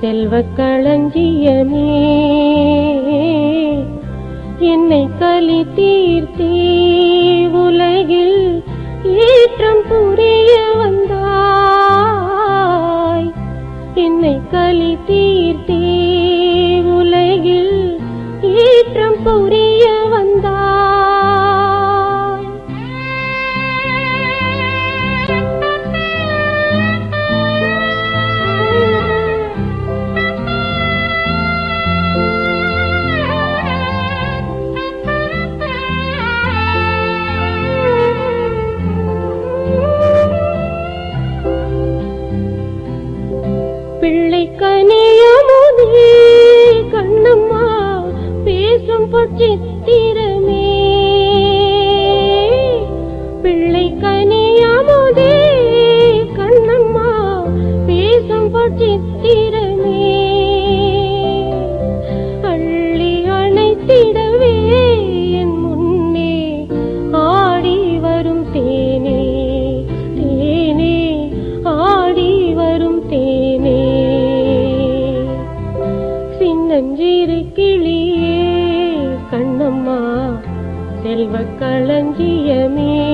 செல்வக் களஞ்சியமே என்னை கலி தீர்த்தே உலகில் ஏற்றம் புரிய வந்தாய் என்னை கலி தீர்த்தே உலகில் ஏற்றம் புரிய வந்தாய் பிள்ளை கனியமுதே கண்ணம்மா பேசும் பச்சித்திரமே பிள்ளை கனியமுதே கண்ணம்மா பேசும் பச்சித்திரமே அள்ளி அணைத்திடவே என் முன்னே ஆடி வரும் தேனே தேனே ஆடி வரும் தேனே சின்னஞ்சிறு கிளியே கண்ணம்மா செல்வ களஞ்சியமே